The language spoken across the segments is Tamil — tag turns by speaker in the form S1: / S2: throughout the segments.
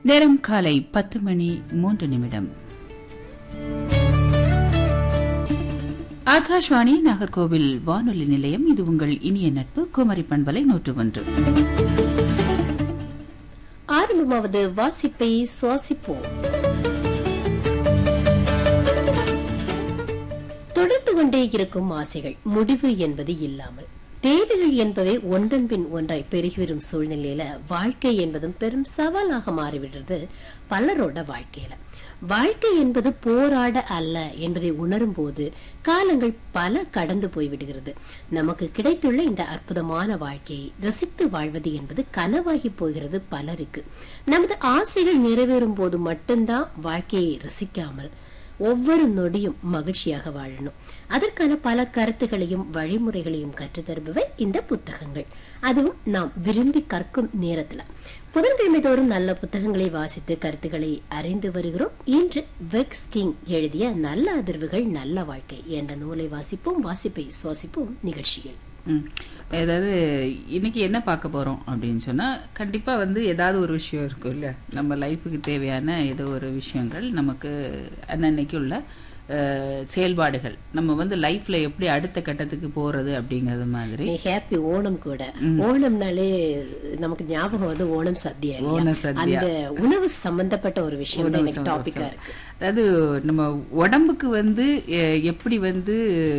S1: நேரம் காலை பத்து மணி மூன்று நிமிடம் ஆகாஷ்வாணி நாகர்கோவில் வானொலி நிலையம் இது உங்கள் இனிய நட்பு குமரி பண்பலை நூற்று ஒன்று
S2: ஆரம்பமாவது வாசிப்பை சுவாசிப்போம் தொடர்ந்து கொண்டே இருக்கும் ஆசைகள் முடிவு என்பது இல்லாமல் தேவைகள் என்பவை ஒன்றன் பின் ஒன்றாய் பெருகி வரும் சூழ்நிலையில வாழ்க்கை என்பதும் பெரும் சவாலாக மாறிவிடுறது பலரோட வாழ்க்கையில வாழ்க்கை என்பது போராட அல்ல என்பதை உணரும் போது காலங்கள் பல கடந்து போய்விடுகிறது நமக்கு கிடைத்துள்ள இந்த அற்புதமான வாழ்க்கையை ரசித்து வாழ்வது என்பது கனவாகி போகிறது பலருக்கு நமது ஆசைகள் நிறைவேறும் போது மட்டும்தான் வாழ்க்கையை ரசிக்காமல் ஒவ்வொரு நொடியும் மகிழ்ச்சியாக வாழணும் அதற்கான பல கருத்துகளையும் வழிமுறைகளையும் கற்றுத்தருபவை இந்த புத்தகங்கள் அதுவும் நாம் விரும்பி கற்கும் நேரத்துல புதன்கிழமை தோறும் நல்ல புத்தகங்களை வாசித்து கருத்துக்களை அறிந்து வருகிறோம் இன்று வெக்ஸ் கிங் எழுதிய நல்ல அதிர்வுகள் நல்ல வாழ்க்கை என்ற நூலை வாசிப்போம் வாசிப்பை சுவாசிப்போம் நிகழ்ச்சியில்
S1: ம். அதாவது இன்னைக்கு என்ன பார்க்க போறோம் அப்படின்னு சொன்னா கண்டிப்பா வந்து ஏதாவது ஒரு விஷயம் இருக்கும் இல்ல நம்ம லைஃபுக்கு தேவையான ஏதோ ஒரு விஷயங்கள் நமக்கு அன்னன்னைக்கு உள்ள அஹ், செயல்பாடுகள் நம்ம வந்து லைஃப்ல எப்படி அடுத்த கட்டத்துக்கு போறது அப்படிங்கறது மாதிரி
S2: ஹாப்பி ஓணம் கூட ஓணம்னாலே நமக்கு ஞாபகம் வந்து ஓணம் சத்யா இல்லையா?
S1: ஓணம் சத்யா.
S2: அந்த உணவு சம்பந்தப்பட்ட ஒரு விஷயம் தான் எனக்கு
S1: உணவு
S2: டாபிக்கா
S1: சம்பந்தம்.
S2: இருக்கு
S1: அதாவது நம்ம உடம்புக்கு வந்து எ- எப்படி வந்து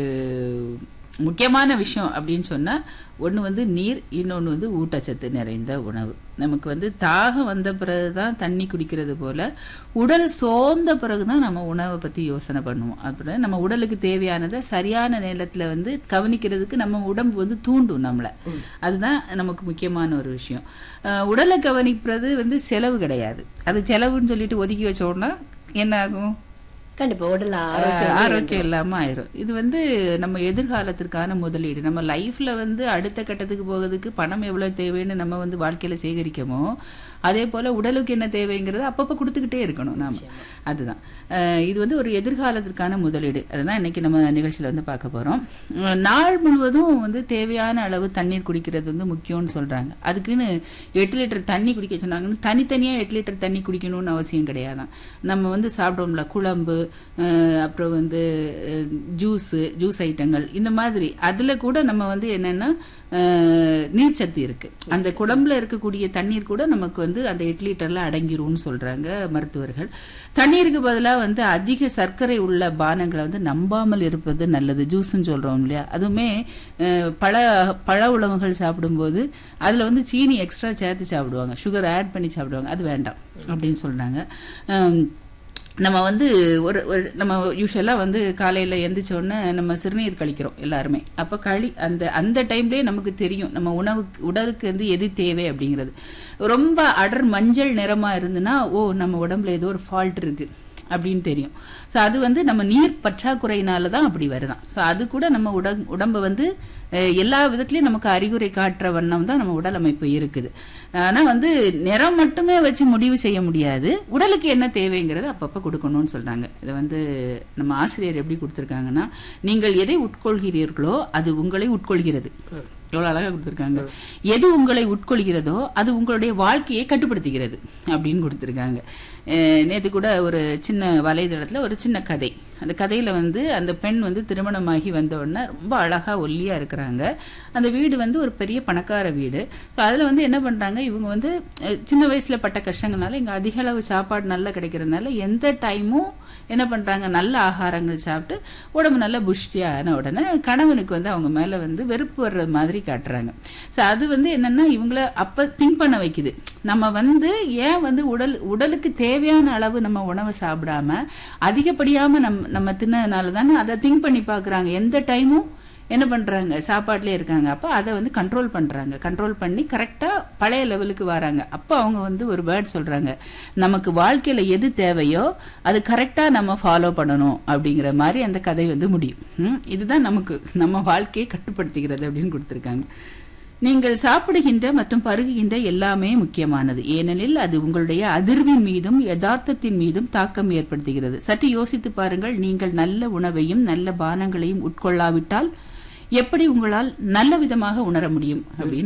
S1: முக்கியமான விஷயம் அப்படின்னு சொன்னா ஒண்ணு வந்து நீர் இன்னொன்னு வந்து ஊட்டச்சத்து நிறைந்த உணவு நமக்கு வந்து தாகம் வந்த பிறகுதான் தண்ணி குடிக்கிறது போல உடல் சோர்ந்த பிறகுதான் நம்ம உணவை பத்தி யோசனை பண்ணுவோம் அப்புறம் நம்ம உடலுக்கு தேவையானதை சரியான நேரத்துல வந்து கவனிக்கிறதுக்கு நம்ம உடம்பு வந்து தூண்டும் நம்மள அதுதான் நமக்கு முக்கியமான ஒரு விஷயம் அஹ் உடலை கவனிக்கிறது வந்து செலவு கிடையாது அது செலவுன்னு சொல்லிட்டு ஒதுக்கி வச்சோம்னா என்ன ஆகும்
S2: கண்டிப்பா உடல்
S1: ஆஹ்
S2: ஆரோக்கியம்
S1: ஆரோக்கியம் இல்லாம ஆயிரும் இது வந்து நம்ம எதிர்காலத்திற்கான முதலீடு நம்ம லைஃப்ல வந்து அடுத்த கட்டத்துக்கு போகிறதுக்கு பணம் எவ்வளவு தேவைன்னு நம்ம வந்து வாழ்க்கையில சேகரிக்கமோ அதே போல உடலுக்கு என்ன தேவைங்கிறது அப்பப்ப கொடுத்துக்கிட்டே இருக்கணும் நாம அதுதான் ஆஹ் இது வந்து ஒரு எதிர்காலத்திற்கான முதலீடு அதுதான் இன்னைக்கு நம்ம நிகழ்ச்சியில வந்து பார்க்க போறோம் ஆஹ் நாள் முழுவதும் வந்து தேவையான அளவு தண்ணீர் குடிக்கிறது வந்து முக்கியம்னு சொல்றாங்க அதுக்குன்னு எட்டு லிட்டர் தண்ணி குடிக்க சொன்னாங்கன்னு தனித்தனியா எட்டு லிட்டர் தண்ணி குடிக்கணும்னு அவசியம் கிடையாதான் நம்ம வந்து சாப்பிடுவோம்ல குழம்பு அஹ் அப்புறம் வந்து ஜூஸ் ஜூஸ் ஐட்டங்கள் இந்த மாதிரி அதுல கூட நம்ம வந்து என்னன்னா அஹ், நீர்ச்சத்து இருக்கு அந்த குழம்புல இருக்கக்கூடிய தண்ணீர் கூட நமக்கு வந்து அந்த எட்டு லிட்டர்ல அடங்கிரும்னு சொல்றாங்க மருத்துவர்கள் தண்ணீருக்கு பதிலா வந்து அதிக சர்க்கரை உள்ள பானங்களை வந்து நம்பாமல் இருப்பது நல்லது ஜூஸ்ன்னு சொல்றோம் இல்லையா அதுவுமே அஹ், பழ பழ உணவுகள் சாப்பிடும்போது அதுல வந்து சீனி எக்ஸ்ட்ரா சேர்த்து சாப்பிடுவாங்க சுகர் ஆட் பண்ணி சாப்பிடுவாங்க அது வேண்டாம் அப்படின்னு சொல்றாங்க அஹ், நம்ம வந்து ஒரு ஒரு- நம்ம யூஸ்வலாக வந்து காலையில் எந்திரிச்ச உடனே நம்ம சிறுநீர் கழிக்கிறோம் எல்லாருமே அப்போ களி அந்த அந்த டைம்லேயே நமக்கு தெரியும் நம்ம உணவுக்கு உடலுக்கு வந்து எது தேவை அப்படிங்கிறது ரொம்ப அடர் மஞ்சள் நிறமா இருந்துன்னா ஓ நம்ம உடம்புல ஏதோ ஒரு ஃபால்ட் இருக்கு அப்படின்னு தெரியும் ஸோ அது வந்து நம்ம நீர் பற்றாக்குறையினால தான் அப்படி வருதான் ஸோ அது கூட நம்ம உட உடம்பை வந்து அஹ், எல்லா விதத்துலயும் நமக்கு அறிகுறி காட்டுற வண்ணம் தான் நம்ம உடல் அமைப்பு இருக்குது ஆனா வந்து நிறம் மட்டுமே வச்சு முடிவு செய்ய முடியாது உடலுக்கு என்ன தேவைங்கிறது அப்பப்ப கொடுக்கணும்னு சொல்றாங்க இதை வந்து நம்ம ஆசிரியர் எப்படி கொடுத்திருக்காங்கன்னா நீங்கள் எதை உட்கொள்கிறீர்களோ அது உங்களை உட்கொள்கிறது எவ்வளவு அழகா கொடுத்திருக்காங்க எது உங்களை உட்கொள்கிறதோ அது உங்களுடைய வாழ்க்கையை கட்டுப்படுத்துகிறது அப்படின்னு கொடுத்திருக்காங்க அஹ் நேத்து கூட ஒரு சின்ன வலைதளத்துல ஒரு சின்ன கதை அந்த கதையில வந்து அந்த பெண் வந்து திருமணமாகி வந்த உடனே ரொம்ப அழகா ஒல்லியா இருக்கிறாங்க அந்த வீடு வந்து ஒரு பெரிய பணக்கார வீடு ஸோ அதுல வந்து என்ன பண்றாங்க இவங்க வந்து அஹ், சின்ன வயசுல பட்ட கஷ்டங்கள்னால இங்க அதிக அளவு சாப்பாடு நல்லா கிடைக்கிறதுனால எந்த டைமும் என்ன பண்றாங்க நல்ல ஆகாரங்கள் சாப்பிட்டு உடம்பு நல்லா புஷ்டியான உடனே கணவனுக்கு வந்து அவங்க மேல வந்து வெறுப்பு வர்றது மாதிரி காட்டுறாங்க ஸோ அது வந்து என்னன்னா இவங்கள அப்ப திங்க் பண்ண வைக்குது நம்ம வந்து ஏன் வந்து உடல் உடலுக்கு தேவையான அளவு நம்ம உணவை சாப்பிடாம அதிகப்படியாம நம் நம்ம தின்னதுனால தானே அதை திங்க் பண்ணி பாக்குறாங்க எந்த டைமும் என்ன பண்றாங்க சாப்பாட்டுலயே இருக்காங்க அப்ப அதை வந்து கண்ட்ரோல் பண்றாங்க கண்ட்ரோல் பண்ணி கரெக்டா பழைய லெவலுக்கு வராங்க அப்ப அவங்க வந்து ஒரு வேர்ட் சொல்றாங்க நமக்கு வாழ்க்கையில எது தேவையோ அது கரெக்டா நம்ம ஃபாலோ பண்ணணும் அப்படிங்கிற மாதிரி அந்த கதை வந்து முடியும் ம், இதுதான் நமக்கு நம்ம வாழ்க்கையை கட்டுப்படுத்துகிறது அப்படின்னு கொடுத்திருக்காங்க நீங்கள் சாப்பிடுகின்ற மற்றும் பருகுகின்ற எல்லாமே முக்கியமானது ஏனெனில் அது உங்களுடைய அதிர்வின் மீதும் யதார்த்தத்தின் மீதும் தாக்கம் ஏற்படுத்துகிறது சற்று யோசித்து பாருங்கள் நீங்கள் நல்ல உணவையும் நல்ல பானங்களையும் உட்கொள்ளாவிட்டால் எப்படி உங்களால் நல்ல விதமாக உணர முடியும் அப்படின்னு